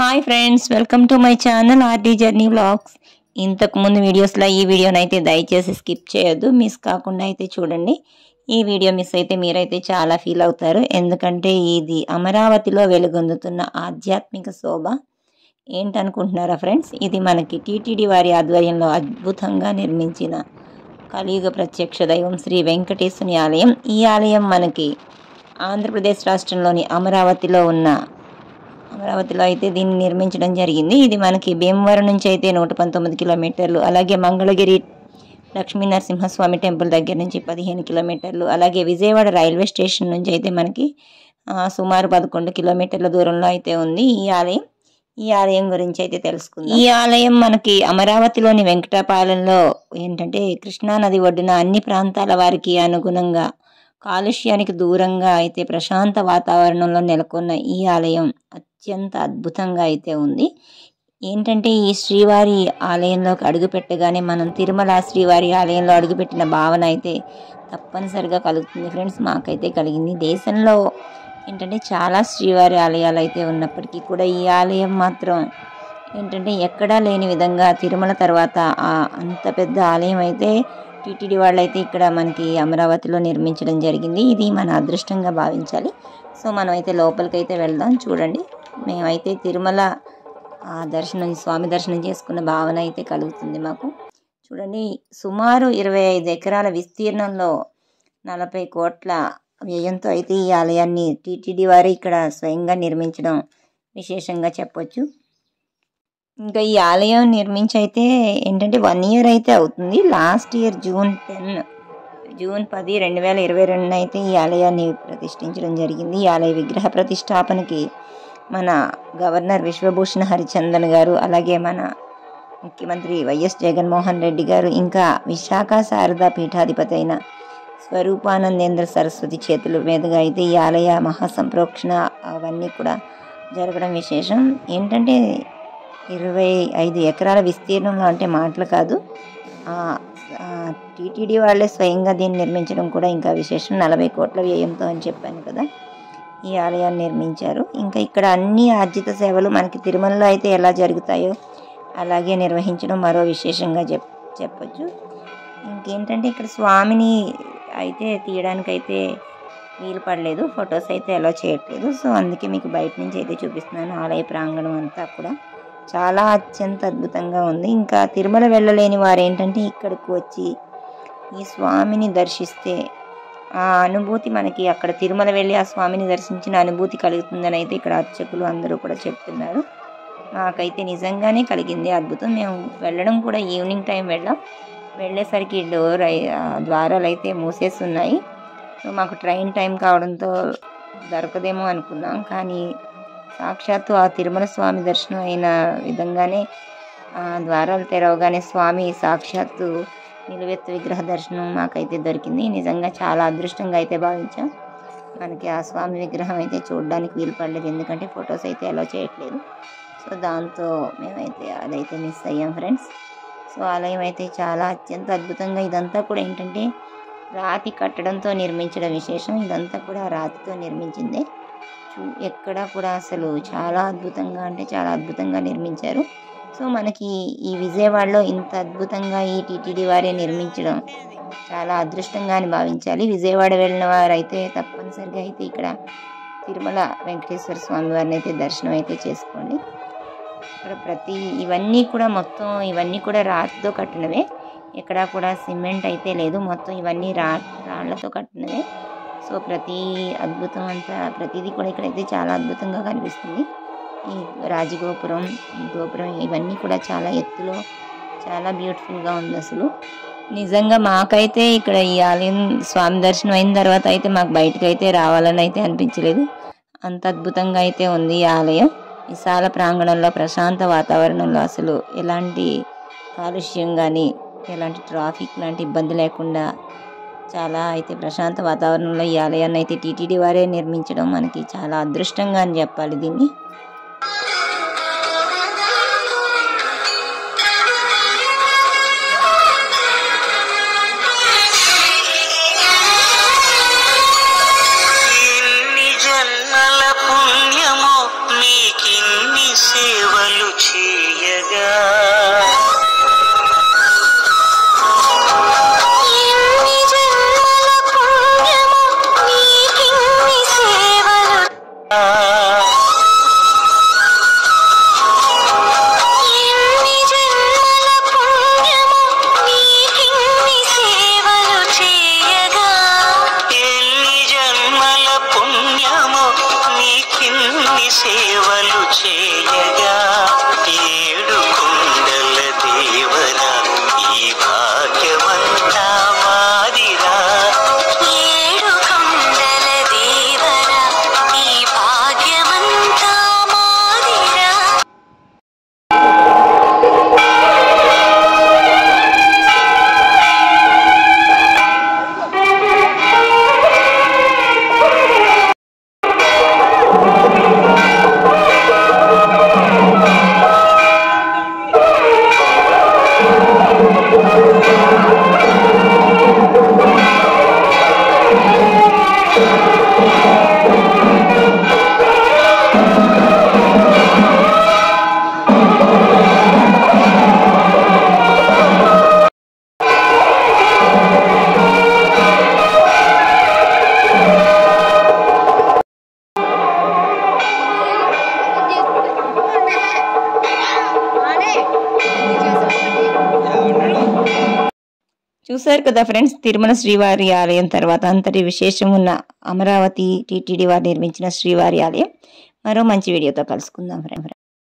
hi friends welcome to my channel RD journey vlogs ఇంతకు ముందు వీడియోస్లో ఈ వీడియోని అయితే దయచేసి స్కిప్ చేయొద్దు మిస్ కాకుండా అయితే చూడండి ఈ వీడియో మిస్ అయితే మీరైతే చాలా ఫీల్ అవుతారు ఎందుకంటే ఇది అమరావతిలో వెలుగొందుతున్న ఆధ్యాత్మిక శోభ ఏంటనుకుంటున్నారా ఫ్రెండ్స్ ఇది మనకి టీటీడీ వారి ఆధ్వర్యంలో అద్భుతంగా నిర్మించిన కలియుగ ప్రత్యక్ష దైవం శ్రీ వెంకటేశ్వని ఆలయం ఈ ఆలయం మనకి ఆంధ్రప్రదేశ్ రాష్ట్రంలోని అమరావతిలో ఉన్న అమరావతిలో అయితే దీన్ని నిర్మించడం జరిగింది ఇది మనకి భీమవరం నుంచి అయితే నూట పంతొమ్మిది కిలోమీటర్లు అలాగే మంగళగిరి లక్ష్మీ నరసింహస్వామి టెంపుల్ దగ్గర నుంచి పదిహేను కిలోమీటర్లు అలాగే విజయవాడ రైల్వే స్టేషన్ నుంచి అయితే మనకి ఆ, సుమారు పదకొండు కిలోమీటర్ల దూరంలో అయితే ఉంది ఈ ఆలయం ఈ ఆలయం గురించి అయితే తెలుసుకుందాం ఈ ఆలయం మనకి అమరావతిలోని వెంకటాపాలెంలో ఏంటంటే కృష్ణా నది ఒడ్డున అన్ని ప్రాంతాల వారికి అనుగుణంగా కాలుష్యానికి దూరంగా అయితే ప్రశాంత వాతావరణంలో నెలకొన్న ఈ ఆలయం అత్యంత అద్భుతంగా అయితే ఉంది ఏంటంటే ఈ శ్రీవారి ఆలయంలోకి అడుగు పెట్టగానే మనం తిరుమల శ్రీవారి ఆలయంలో అడుగుపెట్టిన భావన అయితే తప్పనిసరిగా కలుగుతుంది ఫ్రెండ్స్ మాకైతే కలిగింది దేశంలో ఏంటంటే చాలా శ్రీవారి ఆలయాలు అయితే ఉన్నప్పటికీ కూడా ఈ ఆలయం మాత్రం ఏంటంటే ఎక్కడా లేని విధంగా తిరుమల తర్వాత ఆ అంత పెద్ద ఆలయం అయితే టీటీడీ వాళ్ళు అయితే ఇక్కడ మనకి అమరావతిలో నిర్మించడం జరిగింది ఇది మన అదృష్టంగా భావించాలి సో మనం అయితే లోపలికి అయితే వెళ్దాం చూడండి మేమైతే తిరుమల ఆ దర్శనం స్వామి దర్శనం చేసుకున్న భావన అయితే కలుగుతుంది మాకు చూడండి సుమారు ఇరవై ఐదు ఎకరాల విస్తీర్ణంలో నలభై కోట్ల వ్యయంతో అయితే ఈ ఆలయాన్ని టీటీడీ వారు ఇక్కడ స్వయంగా నిర్మించడం విశేషంగా చెప్పొచ్చు ఇంకా ఈ ఆలయం నిర్మించి అయితే ఏంటంటే వన్ ఇయర్ అయితే అవుతుంది last year June ten June పది రెండు వేల ఇరవై రెండున అయితే ఈ ఆలయాన్ని ప్రతిష్ఠించడం జరిగింది ఈ ఆలయ విగ్రహ ప్రతిష్టాపనకి మన గవర్నర్ విశ్వభూషణ్ హరిచందన్ గారు అలాగే మన ముఖ్యమంత్రి వైఎస్ జగన్మోహన్ రెడ్డి గారు ఇంకా విశాఖ శారదా పీఠాధిపతి అయిన స్వరూపానందేంద్ర సరస్వతి చేతుల మీదుగా అయితే ఈ ఆలయ మహాసంప్రోక్షణ అవన్నీ కూడా జరగడం విశేషం ఏంటంటే ఇరవై ఐదు ఎకరాల విస్తీర్ణంలో అంటే మాటలు కాదు టీటీడీ వాళ్ళే స్వయంగా దీన్ని నిర్మించడం కూడా ఇంకా విశేషం నలభై కోట్ల వ్యయంతో అని చెప్పాను కదా ఈ ఆలయాన్ని నిర్మించారు ఇంకా ఇక్కడ అన్ని ఆర్జిత సేవలు మనకి తిరుమలలో అయితే ఎలా జరుగుతాయో అలాగే నిర్వహించడం మరో విశేషంగా చెప్ చెప్పొచ్చు ఇంకేంటంటే ఇక్కడ స్వామిని అయితే తీయడానికైతే వీలు పడలేదు ఫొటోస్ అయితే అలా చేయట్లేదు సో అందుకే మీకు బయట నుంచి అయితే చూపిస్తున్నాను ఆలయ ప్రాంగణం అంతా కూడా చాలా అత్యంత అద్భుతంగా ఉంది ఇంకా తిరుమల వెళ్ళలేని వారు ఏంటంటే ఇక్కడికి వచ్చి ఈ స్వామిని దర్శిస్తే ఆ అనుభూతి మనకి అక్కడ తిరుమల వెళ్ళి ఆ స్వామిని దర్శించిన అనుభూతి కలుగుతుందని అయితే ఇక్కడ అర్చకులు అందరూ కూడా చెప్తున్నారు నాకైతే నిజంగానే కలిగింది అద్భుతం మేము వెళ్ళడం కూడా ఈవినింగ్ టైం వెళ్ళాం వెళ్ళేసరికి డోర్ అయి- ఆ ద్వారాలు అయితే మూసేసి ఉన్నాయి సో మాకు ట్రైన్ టైం కావడంతో దొరకదేమో అనుకున్నాం కానీ సాక్షాత్తు ఆ తిరుమల స్వామి దర్శనం అయిన విధంగానే ఆ ద్వారాలు తెరవగానే స్వామి సాక్షాత్తు నిలువెత్తు విగ్రహ దర్శనం మాకైతే దొరికింది నిజంగా చాలా అదృష్టంగా అయితే భావించాం మనకి ఆ స్వామి విగ్రహం అయితే చూడడానికి వీలు పడలేదు ఎందుకంటే ఫొటోస్ అయితే అలో చేయట్లేదు సో దాంతో మేమైతే అదైతే మిస్ అయ్యాం ఫ్రెండ్స్ సో ఆలయం అయితే చాలా అత్యంత అద్భుతంగా ఇదంతా కూడా ఏంటంటే రాతి కట్టడంతో నిర్మించడం విశేషం ఇదంతా కూడా రాతితో నిర్మించిందే చూ- ఎక్కడా కూడా అసలు చాలా అద్భుతంగా అంటే చాలా అద్భుతంగా నిర్మించారు సో మనకి ఈ విజయవాడలో ఇంత అద్భుతంగా ఈ టీటీడీ వారే నిర్మించడం చాలా అదృష్టంగా అని భావించాలి విజయవాడ వెళ్ళిన వారైతే తప్పనిసరిగా అయితే ఇక్కడ తిరుమల వెంకటేశ్వర స్వామి వారిని అయితే దర్శనం అయితే చేసుకోండి ఇక్కడ ప్రతి ఇవన్నీ కూడా మొత్తం ఇవన్నీ కూడా రాతితో కట్టినవే ఎక్కడా కూడా సిమెంట్ అయితే లేదు మొత్తం ఇవన్నీ రా రాళ్లతో కట్టినవే సో ప్రతి అద్భుతం అంతా ప్రతిదీ కూడా ఇక్కడైతే చాలా అద్భుతంగా కనిపిస్తుంది ఈ రాజగోపురం ఈ గోపురం ఇవన్నీ కూడా చాలా ఎత్తులో చాలా బ్యూటిఫుల్గా ఉంది అసలు నిజంగా మాకైతే ఇక్కడ ఈ ఆలయం స్వామి దర్శనం అయిన తర్వాత అయితే మాకు బయటకు అయితే రావాలని అయితే అనిపించలేదు అంత అద్భుతంగా అయితే ఉంది ఈ ఆలయం విశాల ప్రాంగణంలో ప్రశాంత వాతావరణంలో అసలు ఎలాంటి కాలుష్యం కానీ ఎలాంటి ట్రాఫిక్ లాంటి ఇబ్బంది లేకుండా చాలా అయితే ప్రశాంత వాతావరణంలో ఈ ఆలయాన్ని అయితే టీటీడీ వారే నిర్మించడం మనకి చాలా అదృష్టంగా అని చెప్పాలి దీన్ని ఎన్ని జన్మల పుణ్యమో మీకిన్ని సేవ సేవలు చేయగా ఏడు కొండల దేవరా ఈ భాగ్యమంతా మాదిరా ఏడు కొండల దేవరా ఈ భాగ్యమంతా మాదిరా చూశారు కదా ఫ్రెండ్స్ తిరుమల శ్రీవారి ఆలయం తర్వాత అంతటి విశేషం ఉన్న అమరావతి టీటీడీ వారు నిర్మించిన శ్రీవారి ఆలయం మరో మంచి వీడియోతో కలుసుకుందాం ఫ్రెండ్